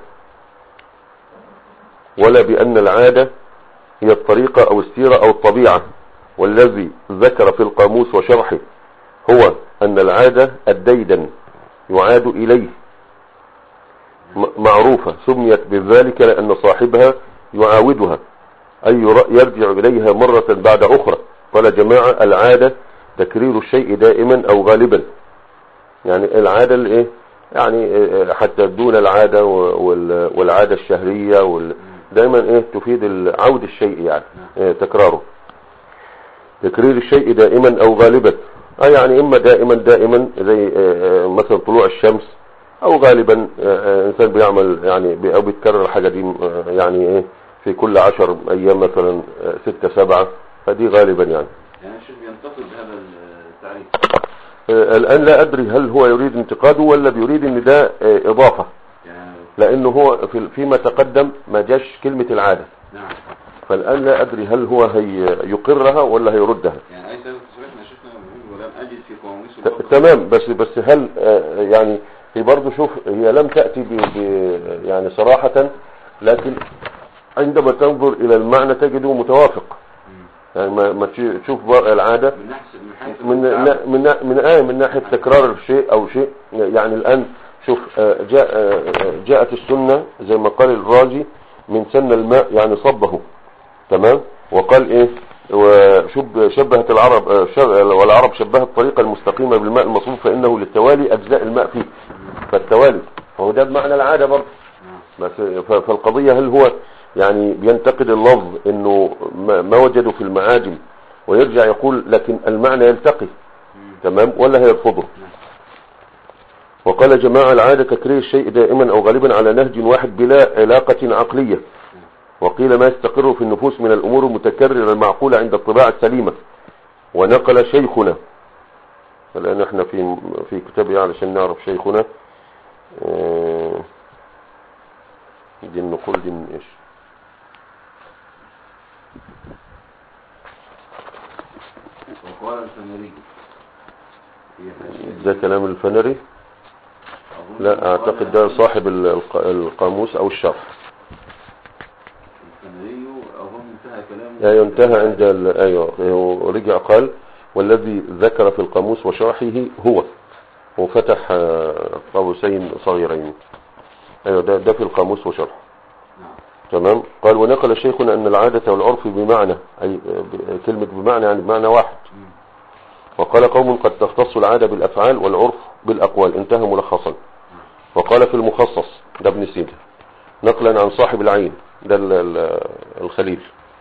ولا بأن العادة هي الطريقة أو السيرة أو الطبيعة والذي ذكر في القاموس وشرحه هو أن العادة الديدن يعاد إليه م- معروفة سميت بذلك لأن صاحبها يعاودها أي ير- يرجع إليها مرة بعد أخرى قال جماعة العادة تكرير الشيء دائما أو غالبا يعني العادة الايه يعني آه، حتى دون العادة وال- والعادة الشهرية وال... دائما ايه تفيد ال- عود الشيء يعني آه، تكراره تكرير الشيء دائما او غالبا اه يعني اما دائما دائما زي آه، آه، مثلا طلوع الشمس او غالبا آه، آه، انسان بيعمل يعني بي- او بيتكرر الحاجة دي آه، يعني ايه في كل عشر ايام مثلا آه، ستة سبعة فدي غالبا يعني يعني الشيخ بينتقد هذا التعريف آه، الان لا ادري هل هو يريد انتقاده ولا بيريد ان ده آه، اضافة يعني لانه هو في فيما تقدم ما جاش كلمة العادة نعم فالان لا ادري هل هو هي يقرها ولا هيردها يعني أي سبب سمعنا شيخنا بيقول ولم أجد في قواميس ت- اللغة تمام بس بس هل آه، يعني هي برضه شوف هي لم تأتي ب ب- يعني صراحة لكن عندما تنظر إلى المعنى تجده متوافق مم. يعني ما, ما تشي- تشوف بقى العادة من نحس من حيث من المتعب. من من, من آية من ناحية تكرار الشيء أو شيء يعني الآن شوف آه، جاء آه، جاءت السنة زي ما قال الرازي من سن الماء يعني صبه تمام وقال ايه وشب شبهت العرب آه، شب والعرب شبهت الطريقة المستقيمة بالماء المصروف فإنه للتوالي أجزاء الماء فيه فالتوالي فهو ده بمعنى العادة برضه نعم. بس ف- فالقضية هل هو يعني بينتقد اللفظ انه ما ما وجدوا في المعاجم ويرجع يقول لكن المعنى يلتقي مم. تمام ولا هيرفضه وقال جماعة العادة تكرير الشيء دائما او غالبا على نهج واحد بلا علاقة عقلية وقيل ما يستقر في النفوس من الامور المتكررة المعقولة عند الطباع السليمة ونقل شيخنا الان احنا في في كتابه علشان نعرف شيخنا آه، دي النقول دي من ايش وقال الفنري هي حاشية. ده كلام الفنري أظن لا اعتقد ده قال صاحب ال- الق- القاموس او الشرح الفنري ايوه انتهى عند ال- ايوه هو رجع قال والذي ذكر في القاموس وشرحه هو وفتح آه، قوسين صغيرين ايوه ده, ده في القاموس وشرحه نعم تمام قال ونقل شيخنا ان العادة والعرف بمعنى اي آه، ب- كلمة بمعنى يعني بمعنى واحد مم. وقال قوم قد تختص العادة بالافعال والعرف بالاقوال انتهى ملخصا وقال في المخصص ده ابن سينا نقلا عن صاحب العين ده ال- ال- الخليل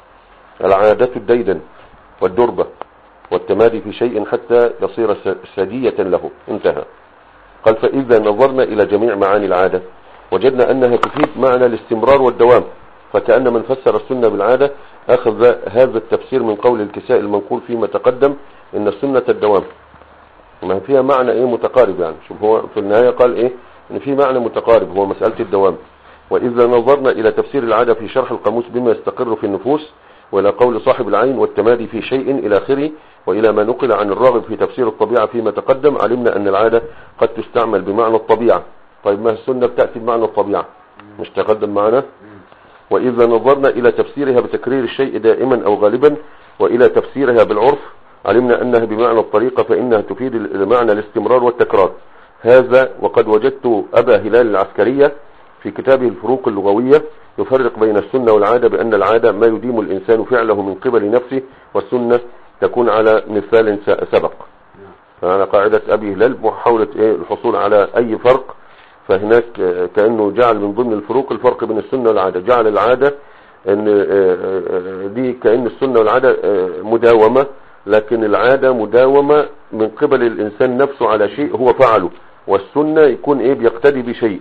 العادة الديدن والدربة والتمادي في شيء حتى يصير س- سجية له انتهى قال فإذا نظرنا إلى جميع معاني العادة وجدنا أنها تفيد معنى الاستمرار والدوام فكأن من فسر السنة بالعادة أخذ هذا التفسير من قول الكساء المنقول فيما تقدم إن السنة الدوام ما فيها معنى ايه متقارب يعني شوف هو في النهاية قال ايه ان في معنى متقارب هو مسألة الدوام واذا نظرنا الى تفسير العادة في شرح القاموس بما يستقر في النفوس والى قول صاحب العين والتمادي في شيء الى اخره والى ما نقل عن الراغب في تفسير الطبيعة فيما تقدم علمنا ان العادة قد تستعمل بمعنى الطبيعة طيب ما السنة بتأتي بمعنى الطبيعة مش تقدم معنا مم. وإذا نظرنا إلى تفسيرها بتكرير الشيء دائما أو غالبا وإلى تفسيرها بالعرف علمنا أنها بمعنى الطريقة فإنها تفيد ال- معنى الاستمرار والتكرار هذا وقد وجدت أبا هلال العسكرية في كتابه الفروق اللغوية يفرق بين السنة والعادة بأن العادة ما يديم الإنسان فعله من قبل نفسه والسنة تكون على مثال س- سبق نعم فعلى قاعدة أبي هلال محاولة إيه الحصول على أي فرق فهناك آه، كأنه جعل من ضمن الفروق الفرق بين السنة والعادة جعل العادة أن آه، آه، دي كأن السنة والعادة آه، مداومة لكن العادة مداومة من قبل الإنسان نفسه على شيء هو فعله والسنة يكون إيه بيقتدي بشيء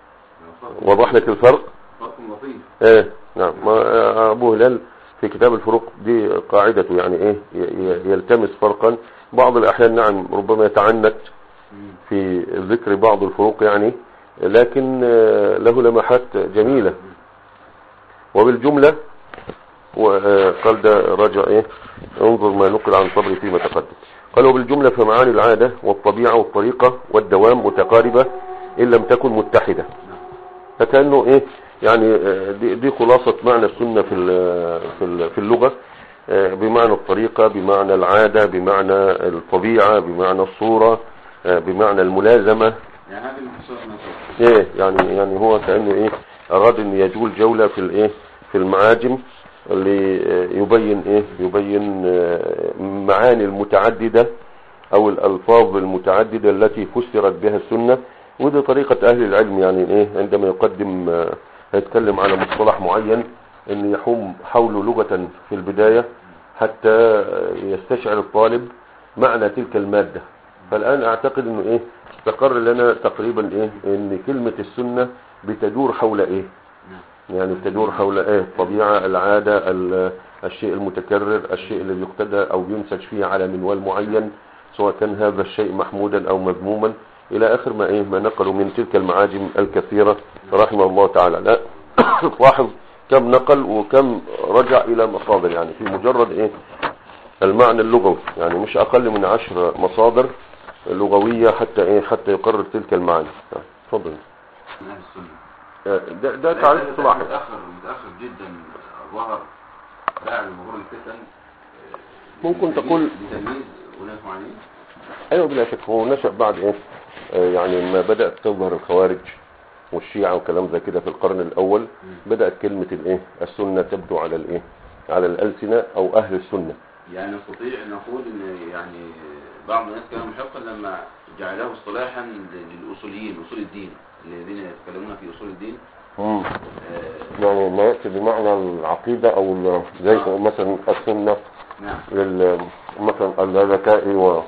فرق- وضح لك الفرق فرق لطيف ايه نعم ما آه، ابو هلال في كتاب الفروق دي قاعدته يعني ايه ي- ي- يلتمس فرقا بعض الاحيان نعم ربما يتعنت مم. في ذكر بعض الفروق يعني لكن آه، له لمحات جميلة وبالجملة وقال ده رجع ايه انظر ما نقل عن صبري فيما تقدم قال وبالجملة فمعاني العادة والطبيعة والطريقة والدوام متقاربة إن لم تكن متحدة نعم فكأنه ايه يعني آه، دي, دي خلاصة معنى السنة في ال- في ال- في اللغة آه، بمعنى الطريقة بمعنى العادة بمعنى الطبيعة بمعنى الصورة آه، بمعنى الملازمة يعني هذه المحصولات مثلا ايه يعني يعني هو كأنه ايه اراد ان يجول جولة في الايه في المعاجم اللي آه، يبين ايه يبين آه، معاني المتعددة او الالفاظ المتعددة التي فسرت بها السنة ودي طريقة اهل العلم يعني ايه عندما يقدم آه، يتكلم على مصطلح معين ان يحوم حول لغة في البداية حتى آه، يستشعر الطالب معنى تلك المادة فالآن أعتقد أنه إيه استقر لنا تقريبا إيه أن كلمة السنة بتدور حول إيه نعم يعني تدور حول إيه الطبيعة العادة ال- الشيء المتكرر الشيء اللي يقتدى أو ينسج فيه على منوال معين سواء كان هذا الشيء محمودا أو مذموما إلى آخر ما إيه ما نقلوا من تلك المعاجم الكثيرة رحمه الله تعالى لا لاحظ كم نقل وكم رجع إلى مصادر يعني في مجرد إيه المعنى اللغوي يعني مش أقل من عشر مصادر لغوية حتى إيه حتى يقرر تلك المعاني آه، تفضل من أهل السنة آه، ده, ده تعريف لا، اصطلاحي متأخر متأخر جدا ظهر بعد ظهور الفتن آه، ممكن لتمييز- تقول- لتمييز أناس معينين ايوه بلا شك هو نشأ بعد ايه آه، يعني ما بدأت تظهر الخوارج والشيعة وكلام زي كده في القرن الاول بدأت كلمة الايه السنة تبدو على الايه على الألسنة او اهل السنة يعني نستطيع أن نقول أن يعني بعض الناس كانوا محقا لما جعله اصطلاحا للأصوليين أصول الدين الذين يتكلمون في أصول الدين مم. آه، يعني ما يأتي بمعنى العقيدة او ال- زي آه. مثلا السنة نعم لل مثلا الذكاء وغيره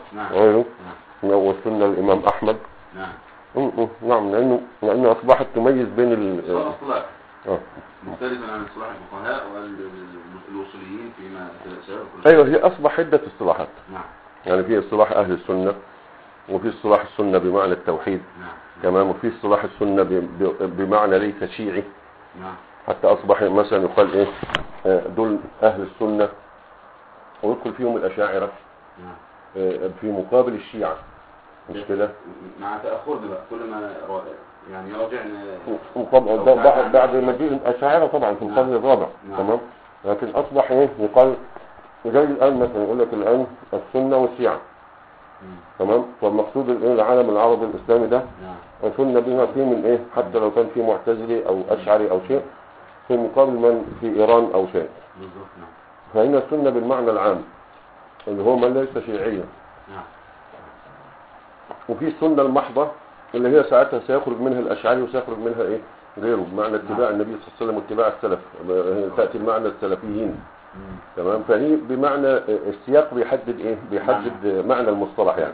نعم والسنة الامام احمد نعم مم، مم، نعم لانه لانه اصبحت تميز بين ال صار اصطلاح آه. مختلفا عن اصطلاح الفقهاء والأصوليين فيما سيذكر ايوه هي اصبح عدة اصطلاحات نعم يعني في اصطلاح اهل السنة وفي اصطلاح السنة بمعنى التوحيد نعم تمام وفي اصطلاح السنة ب- ب- بمعنى ليس شيعي نعم حتى اصبح مثلا يقال ايه آه، دول اهل السنة ويدخل فيهم الاشاعرة نعم آه، في مقابل الشيعة مش كده مع تأخرنا بقى كل ما را- يعني يراجعنا وطبعا ده بعد بعد مجيء الاشاعرة طبعا في القرن الرابع نعم. تمام لكن اصبح ايه يقال زي الان مثلا يقول لك الان السنه والشيعه مم. تمام فالمقصود الايه العالم العربي الاسلامي ده نعم السنه بما فيه من ايه حتى لو كان فيه معتزلي او اشعري او شيء في مقابل من في ايران او شيء بالظبط نعم فإن السنة بالمعنى العام اللي هو من ليس شيعيا نعم وفي السنة المحضة اللي هي ساعتها سيخرج منها الأشعري وسيخرج منها إيه غيره بمعنى اتباع النبي صلى الله عليه وسلم واتباع السلف هي تأتي المعنى السلفيين مم. تمام فهي بمعنى السياق بيحدد إيه بيحدد معنى المصطلح يعني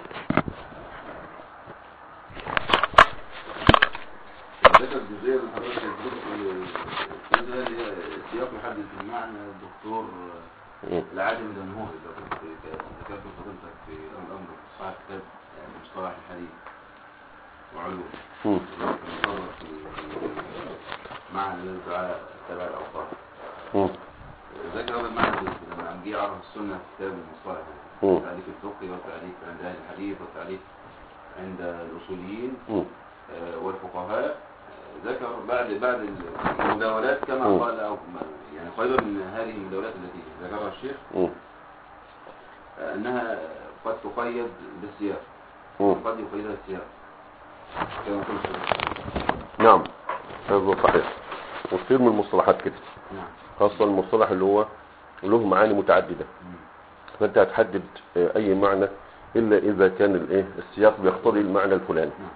ذكر الجزئية اللي حضرتك ذكرت الجزء اللي هي سياق يحدد المعنى الدكتور مم. العادل الجمهوري اللي كنت ذكرت فضيلتك في الأمر صاحب كتاب يعني مصطلح الحديث وعلوم مم. نظر في معنى الذي تعالى تبع الأوصاف مم. ذكر هذا المعنى لما قام جه يعرف السنة في كتاب المصطلح مم. تعريف الفقه والتعريف عند أهل الحديث والتعريف عند الأصوليين مم. آه، والفقهاء آه، ذكر بعد بعد المداولات كما مم. قال أو ما- يعني قريبا من هذه المداولات التي ذكرها الشيخ مم. آه، أنها قد تقيد بالسياق مم. قد يقيدها السياق كما قلت نعم هذا صحيح وكثير من المصطلحات كده نعم خاصة المصطلح اللي هو له معاني متعددة مم. فانت هتحدد آه، اي معنى الا اذا كان الايه السياق بيقتضي المعنى الفلاني نعم.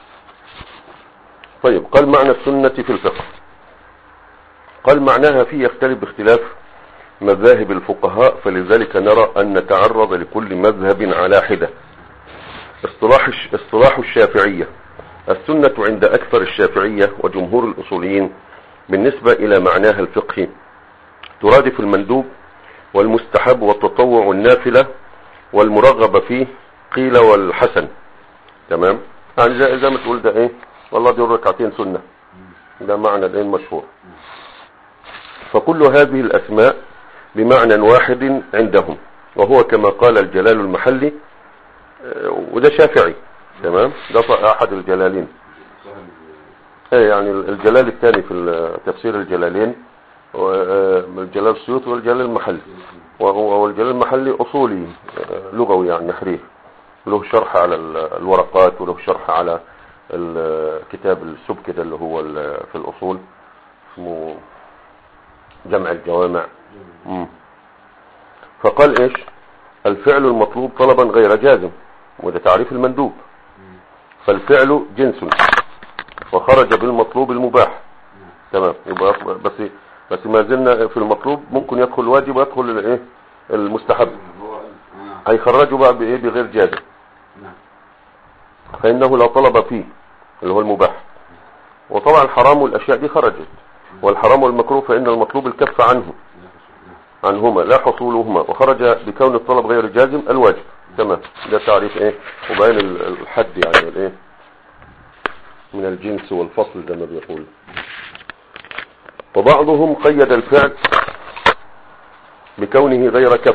طيب قال معنى السنة في الفقه قال معناها فيه يختلف باختلاف مذاهب الفقهاء فلذلك نرى ان نتعرض لكل مذهب على حدة اصطلاح الش- اصطلاح الشافعية السنة عند اكثر الشافعية وجمهور الاصوليين بالنسبة الى معناها الفقهي ترادف المندوب والمستحب والتطوع والنافلة والمرغب فيه قيل والحسن تمام يعني زي, زي ما تقول ده ايه والله دي ركعتين سنة ده معنى الايه المشهور فكل هذه الاسماء بمعنى واحد عندهم وهو كما قال الجلال المحلي آه، وده شافعي تمام ده ط- احد الجلالين صاحب ايه يعني الجلال الثاني في تفسير الجلالين و- آه، الجلال السيوطي والجلال المحلي وهو والجلال المحلي أصولي آه، لغوي يعني نحريه له شرح على ال- الورقات وله شرح على ال- كتاب السبك ده اللي هو ال- في الأصول اسمه جمع الجوامع مم. فقال ايش الفعل المطلوب طلبا غير جازم وده تعريف المندوب فالفعل جنس وخرج بالمطلوب المباح تمام يبقى بس بس ما زلنا في المطلوب ممكن يدخل الواجب ويدخل الايه المستحب هو نعم هيخرجه بقى بايه بغير جازم نعم فانه لا طلب فيه اللي هو المباح وطبعا الحرام والاشياء دي خرجت والحرام والمكروه فان المطلوب الكف عنه عنهما لا حصولهما وخرج بكون الطلب غير جازم الواجب تمام ده تعريف ايه وبيان ال- الحد يعني الايه من الجنس والفصل زي ما بيقول وبعضهم قيد الفعل بكونه غير كف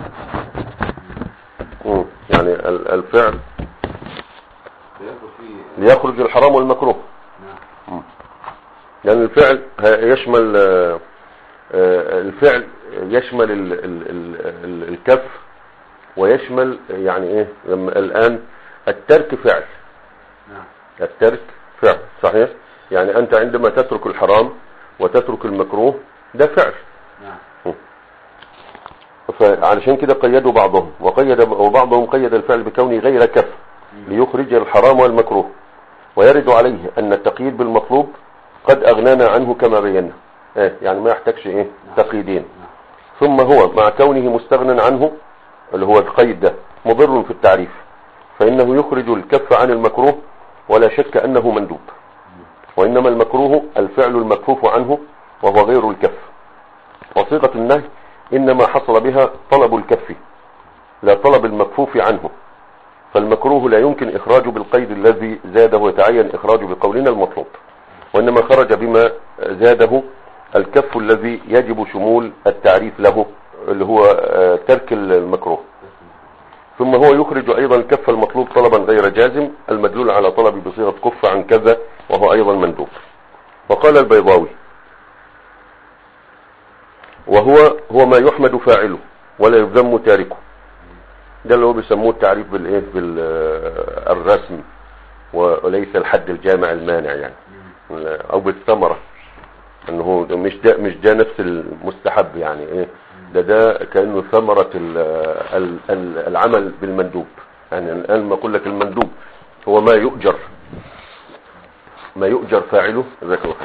مم. يعني ال- الفعل سيدخل فيه ليخرج الحرام والمكروه نعم لأن الفعل ه- يشمل آه، آه، الفعل يشمل ال- ال- ال- ال- الكف ويشمل يعني ايه لما الآن الترك فعل نعم الترك فعل صحيح يعني أنت عندما تترك الحرام وتترك المكروه ده فعل نعم فعلشان كده قيدوا بعضهم وقيد وبعضهم قيد الفعل بكونه غير كف ليخرج الحرام والمكروه ويرد عليه أن التقييد بالمطلوب قد أغنانا عنه كما بينا إيه يعني ما يحتاجش إيه تقييدين ثم هو مع كونه مستغنى عنه اللي هو القيد ده مضر في التعريف فإنه يخرج الكف عن المكروه ولا شك أنه مندوب وإنما المكروه الفعل المكفوف عنه وهو غير الكف وصيغة النهي إنما حصل بها طلب الكف لا طلب المكفوف عنه فالمكروه لا يمكن إخراجه بالقيد الذي زاده ويتعين إخراجه بقولنا المطلوب وإنما خرج بما زاده الكف الذي يجب شمول التعريف له اللي هو آه، ترك المكروه ثم هو يخرج أيضا الكف المطلوب طلبا غير جازم المدلول على طلب بصيغة كف عن كذا وهو أيضا مندوب وقال البيضاوي وهو هو ما يحمد فاعله ولا يذم تاركه ده اللي هو بيسموه التعريف بالايه بالرسم وليس الحد الجامع المانع يعني او بالثمره انه ده مش ده مش ده نفس المستحب يعني ايه ده ده كانه ثمره ال- ال- ال- العمل بالمندوب يعني الان ما اقول لك المندوب هو ما يؤجر ما يؤجر فاعله جزاك الله خير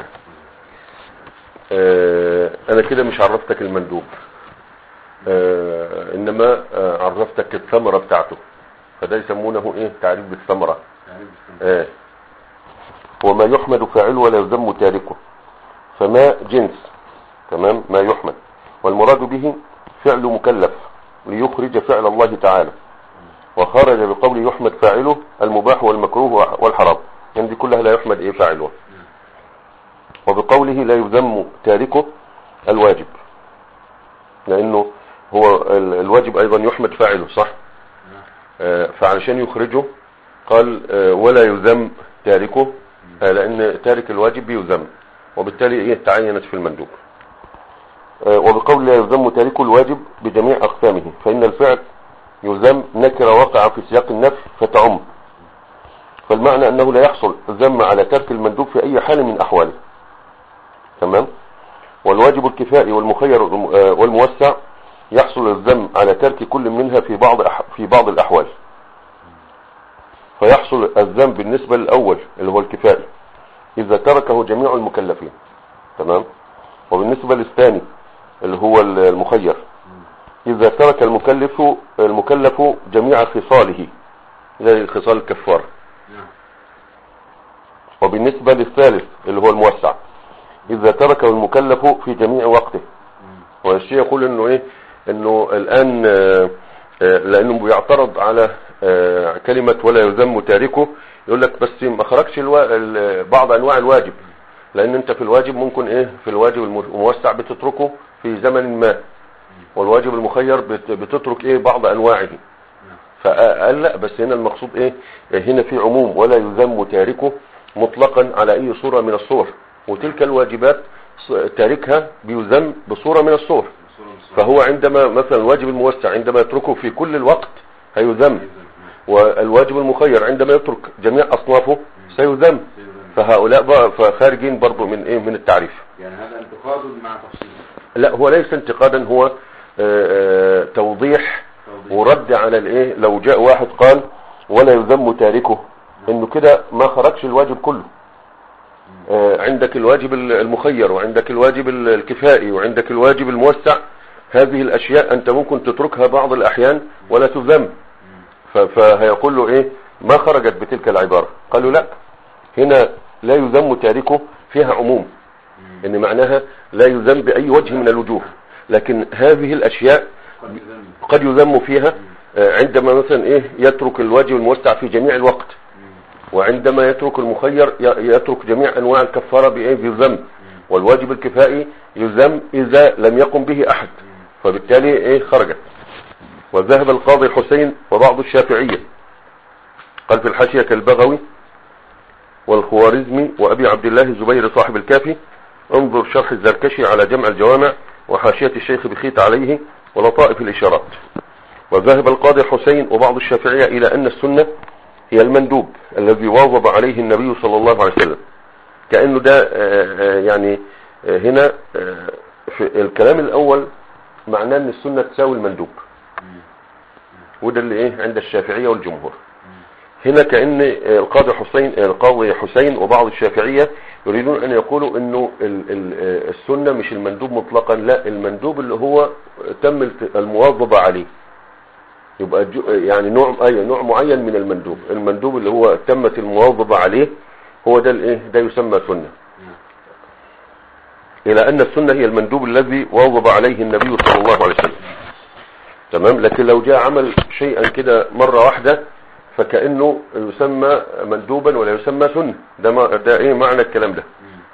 آه، انا كده مش عرفتك المندوب آه، انما آه، عرفتك الثمره بتاعته فده يسمونه ايه تعريف بالثمره يعني بالسنة. آه. وما يحمد فاعله ولا يذم تاركه فما جنس تمام ما يحمد والمراد به فعل مكلف ليخرج فعل الله تعالى وخرج بقول يحمد فاعله المباح والمكروه والحرام يعني دي كلها لا يحمد ايه فاعله وبقوله لا يذم تاركه الواجب لانه هو ال- الواجب ايضا يحمد فاعله صح نعم. آه، فعلشان يخرجه قال آه، ولا يذم تاركه آه، لان تارك الواجب يذم وبالتالي ايه تعينت في المندوب آه، وبقول لا يذم تارك الواجب بجميع اقسامه فان الفعل يذم نكره وقع في سياق النفي فتعم فالمعنى انه لا يحصل ذم على ترك المندوب في اي حال من احواله تمام والواجب الكفائي والمخير والم- آه، والموسع يحصل الذم على ترك كل منها في بعض أح- في بعض الاحوال فيحصل الذم بالنسبة للأول اللي هو الكفائي إذا تركه جميع المكلفين تمام وبالنسبة للثاني اللي هو المخير إذا ترك المكلف المكلف جميع خصاله زي خصال الكفار نعم. وبالنسبة للثالث اللي هو الموسع إذا تركه المكلف في جميع وقته مم. والشيء يقول انه ايه انه الان آه، آه، لانه بيعترض على آه، كلمة ولا يذم تاركه يقول لك بس ما خرجش الوا... ال- بعض انواع الواجب لان انت في الواجب ممكن ايه في الواجب الم- الموسع بتتركه في زمن ما والواجب المخير بت- بتترك ايه بعض انواعه نعم. فقال لا بس هنا المقصود ايه هنا في عموم ولا يذم تاركه مطلقا على اي صورة من الصور وتلك الواجبات ص- تاركها بيذم بصورة من الصور الصورة بالصورة. فهو عندما مثلا الواجب الموسع عندما يتركه في كل الوقت هيذم سيذم. نعم. والواجب المخير عندما يترك جميع اصنافه سيذم سيذم. فهؤلاء بقى فخارجين برضو من ايه من التعريف يعني هذا انتقاد مع تفصيل لا هو ليس انتقادا هو آه، آه، توضيح توضيح. ورد على الايه لو جاء واحد قال ولا يذم تاركه انه كده ما خرجش الواجب كله آه، عندك الواجب المخير وعندك الواجب الكفائي وعندك الواجب الموسع هذه الاشياء انت ممكن تتركها بعض الاحيان ولا تذم ف- فهيقول له ايه ما خرجت بتلك العبارة قالوا لا هنا لا يذم تاركه فيها عموم ان معناها لا يذم باي وجه من الوجوه لكن هذه الاشياء قد يذم. قد يذم فيها آه، عندما مثلا ايه يترك الواجب الموسع في جميع الوقت وعندما يترك المخير ي- يترك جميع انواع الكفاره بايه بالذم والواجب الكفائي يذم اذا لم يقم به احد فبالتالي ايه خرجت وذهب القاضي الحسين وبعض الشافعيه قال في الحاشيه كالبغوي والخوارزمي وابي عبد الله الزبير صاحب الكافي انظر شرح الزركشي على جمع الجوامع وحاشيه الشيخ بخيت عليه ولطائف الاشارات وذهب القاضي الحسين وبعض الشافعية إلى أن السنة هي المندوب الذي واظب عليه النبي صلى الله عليه وسلم كأنه ده آه، آه، يعني آه، هنا آه، في الكلام الأول معناه أن السنة تساوي المندوب وده اللي إيه عند الشافعية والجمهور هنا كأن آه، القاضي حسين آه، القاضي حسين وبعض الشافعية يريدون أن يقولوا أنه ال- ال- آه، السنة مش المندوب مطلقا لا المندوب اللي هو تم الت- المواظبة عليه يبقى جو- يعني نوع اي نوع معين من المندوب المندوب اللي هو تمت المواظبة عليه هو ده الايه ده يسمى سنة الى ان السنة هي المندوب الذي واظب عليه النبي صلى الله عليه وسلم تمام لكن لو جاء عمل شيئا كده مرة واحدة فكأنه يسمى مندوبا ولا يسمى سنة ده, ما ده ايه معنى الكلام ده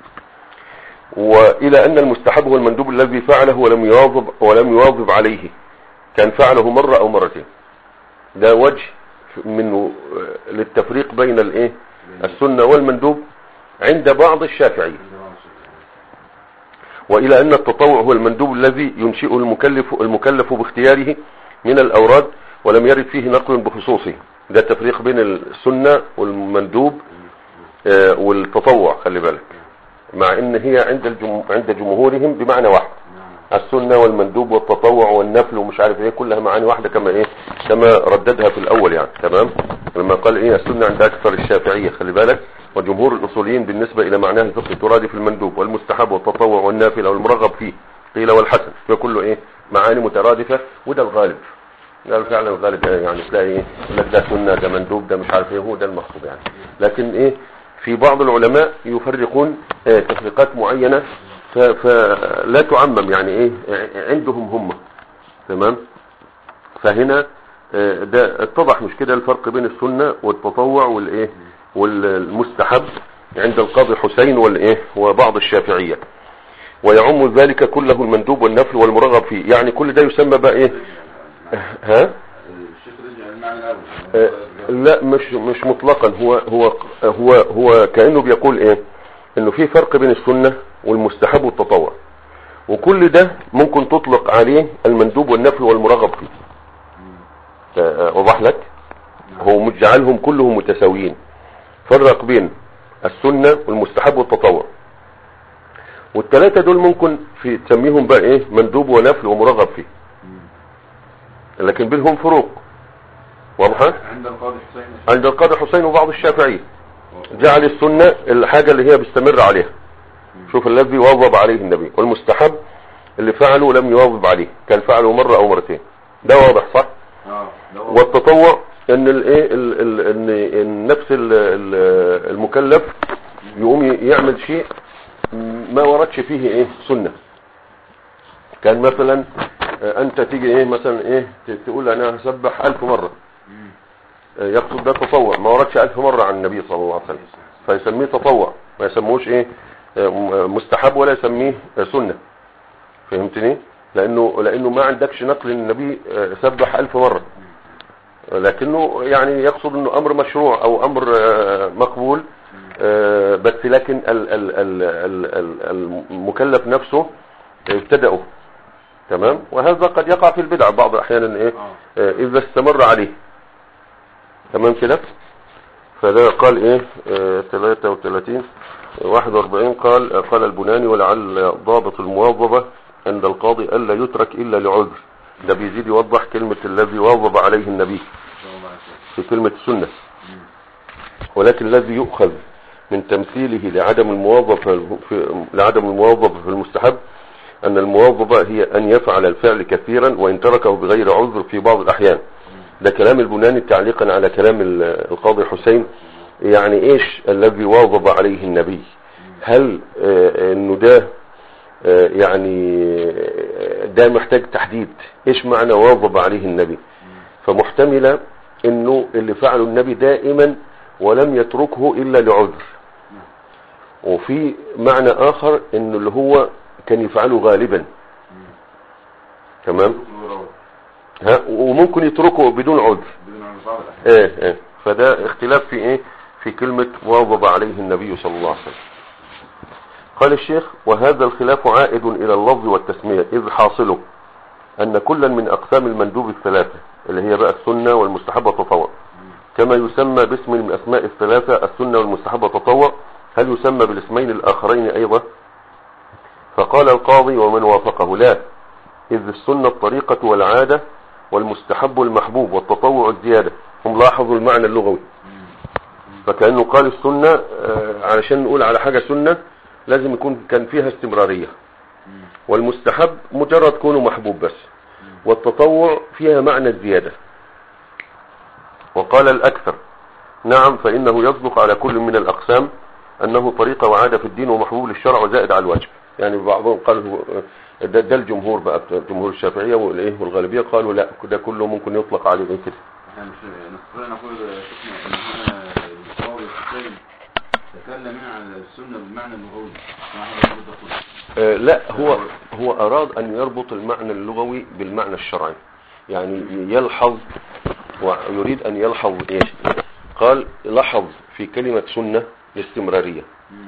والى ان المستحب هو المندوب الذي فعله ولم يواظب ولم يواظب عليه كان فعله مرة او مرتين ده وجه منه آه، للتفريق بين الايه السنة والمندوب عند بعض الشافعية وإلى أن التطوع هو المندوب الذي ينشئه المكلف المكلف باختياره من الأوراد ولم يرد فيه نقل بخصوصه ده تفريق بين السنة والمندوب آه، والتطوع خلي بالك مع ان هي عند الجم... عند جمهورهم بمعنى واحد السنة والمندوب والتطوع والنفل ومش عارف ايه كلها معاني واحدة كما ايه كما رددها في الاول يعني تمام لما قال ايه السنة عند اكثر الشافعية خلي بالك وجمهور الاصوليين بالنسبة الى معناه الفقه ترادف المندوب والمستحب والتطوع والنافل او المرغب فيه قيل والحسن فكله ايه معاني مترادفة وده الغالب ده فعلا الغالب إيه؟ يعني تلاقي ايه يقول لك ده سنة ده مندوب ده مش عارف ايه هو ده المقصود يعني لكن ايه في بعض العلماء يفرقون آه، تفريقات معينة ف- فلا تعمم يعني ايه عندهم هم تمام فهنا آه، ده اتضح مش كده الفرق بين السنة والتطوع والايه والمستحب عند القاضي حسين والايه وبعض الشافعية ويعم ذلك كله المندوب والنفل والمرغب فيه يعني كل ده يسمى بقى ايه ها الشيخ رجع المعنى الاول آه، لا مش مش مطلقا هو هو هو هو كانه بيقول ايه انه في فرق بين السنه والمستحب والتطوع وكل ده ممكن تطلق عليه المندوب والنفل والمرغب فيه آه، وضح لك هو مش جعلهم كلهم متساويين فرق بين السنه والمستحب والتطوع والثلاثه دول ممكن في تسميهم بقى ايه مندوب ونفل ومرغب فيه لكن بينهم فروق واضحه عند القاضي حسين عند القاضي حسين وبعض الشافعية جعل السنة الحاجة اللي هي بيستمر عليها شوف الذي واظب عليه النبي والمستحب اللي فعله لم يواظب عليه كان فعله مرة او مرتين ده واضح صح اه ده هو والتطوع ان الايه ال- ال- ان إن نفس ال- ال- المكلف يقوم ي- يعمل شيء ما وردش فيه ايه سنة كان مثلا آه، انت تيجي ايه مثلا ايه ت- تقول انا هسبح الف مرة مم. آه، يقصد ده تطوع ما وردش الف مرة عن النبي صلى الله عليه وسلم فيسميه تطوع ما يسموش ايه آه، م- مستحب ولا يسميه آه، سنة فهمتني لانه لانه ما عندكش نقل ان النبي آه، سبح الف مرة لكنه يعني يقصد انه امر مشروع او امر آه، مقبول آه، بس لكن ال- ال- ال- ال- ال- المكلف نفسه ابتدأه تمام وهذا قد يقع في البدع بعض احيانا ايه اه آه، اذا استمر عليه تمام كده فده قال ايه آه، 33 41 قال آه، قال البناني ولعل ضابط المواظبة عند القاضي الا يترك الا لعذر ده بيزيد يوضح كلمة الذي واظب عليه النبي صلى الله عليه وسلم في كلمة السنة مم. ولكن الذي يؤخذ من تمثيله لعدم المواظبة في لعدم المواظبة في المستحب أن المواظبة هي أن يفعل الفعل كثيرا وإن تركه بغير عذر في بعض الأحيان ده كلام البناني تعليقا على كلام ال- القاضي حسين يعني إيش الذي واظب عليه النبي هل آه، إنه ده آه، يعني آه، ده محتاج تحديد إيش معنى واظب عليه النبي فمحتملة إنه اللي فعله النبي دائما ولم يتركه إلا لعذر وفي معنى آخر إنه اللي هو كان يفعله غالبا تمام ها وممكن يتركه بدون عذر بدون عن بعض الاحيان ايه ايه فده اختلاف في ايه في كلمة واظب عليه النبي صلى الله عليه وسلم قال الشيخ وهذا الخلاف عائد الى اللفظ والتسمية اذ حاصله ان كلا من اقسام المندوب الثلاثة اللي هي بقى السنة والمستحب والتطوع كما يسمى باسم من اسماء الثلاثة السنة والمستحب والتطوع هل يسمى بالاسمين الاخرين ايضا فقال القاضي ومن وافقه لا إذ السنة الطريقة والعادة والمستحب المحبوب والتطوع الزيادة هم لاحظوا المعنى اللغوي فكأنه قال السنة آه، علشان نقول على حاجة سنة لازم يكون كان فيها استمرارية والمستحب مجرد كونه محبوب بس والتطوع فيها معنى الزيادة وقال الأكثر نعم فإنه يصدق على كل من الأقسام أنه طريقة وعادة في الدين ومحبوب للشرع وزائد على الواجب يعني بعضهم قال هو ده, ده الجمهور بقى بتاع جمهور الشافعية والإيه والغالبية قالوا لا ده كله ممكن يطلق عليه زي كده احنا مش نستطيع نقول شفنا ان هنا القاضي حسين تكلم هنا عن السنه بالمعنى اللغوي كما حضرتك بتقول آه، لا هو هو أراد أن يربط المعنى اللغوي بالمعنى الشرعي يعني يلحظ ويريد أن يلحظ إيش قال لحظ في كلمة سنة الاستمرارية مم.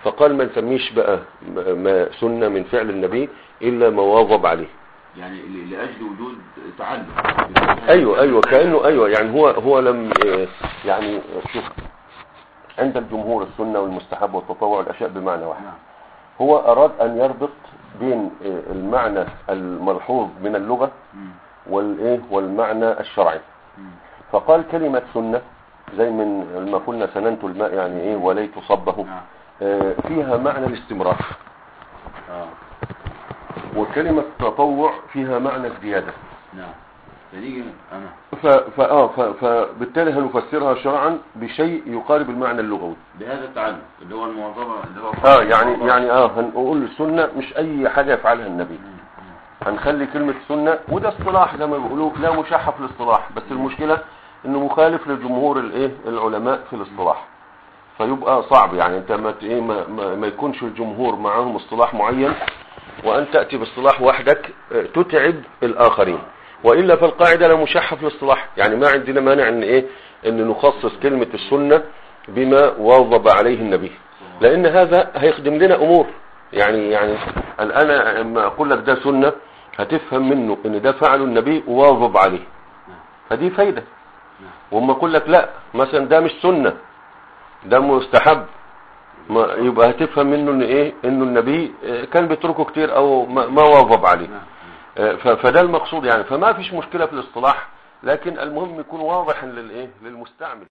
فقال ما نسميش بقى ما- ما سنة من فعل النبي إلا ما واظب عليه يعني ل- لأجل وجود تعلم ايوه ايوه كانه ايوه يعني هو هو لم آه، يعني شوف عند الجمهور السنه والمستحب والتطوع الاشياء بمعنى واحد نعم هو اراد ان يربط بين آه، المعنى الملحوظ من اللغه مم. والايه والمعنى الشرعي مم. فقال كلمه سنه زي من لما قلنا سننت الماء يعني ايه وليت صبه نعم آه، فيها معنى الاستمرار اه وكلمه تطوع فيها معنى الزياده نعم فنيجي انا ف... فآه ف... فبالتالي هنفسرها شرعا بشيء يقارب المعنى اللغوي بهذا التعلم اللي هو المواظبة اللي هو اه يعني يعني اه هنقول السنة مش اي حاجة يفعلها النبي مم. مم. هنخلي كلمة سنة وده اصطلاح زي ما بيقولوا لا مشحة في الاصطلاح بس المشكلة انه مخالف لجمهور الايه العلماء في الاصطلاح فيبقى صعب يعني انت ما ت- ايه ما, ما, ما يكونش الجمهور معاهم اصطلاح معين وان تأتي باصطلاح وحدك آه، تتعب الاخرين والا فالقاعدة لا مشحة في الاصطلاح يعني ما عندنا مانع ان ايه ان نخصص كلمة السنة بما واظب عليه النبي لان هذا هيخدم لنا امور يعني يعني الان لما اقول لك ده سنة هتفهم منه ان ده فعله النبي وواظب عليه فدي فايدة وما اقول لك لا مثلا ده مش سنة ده مستحب ما يبقى هتفهم منه ان ايه انه النبي آه، كان بيتركه كتير او ما ما واظب عليه نعم آه، ف- فده المقصود يعني فما فيش مشكلة في الاصطلاح لكن المهم يكون واضح للايه للمستعمل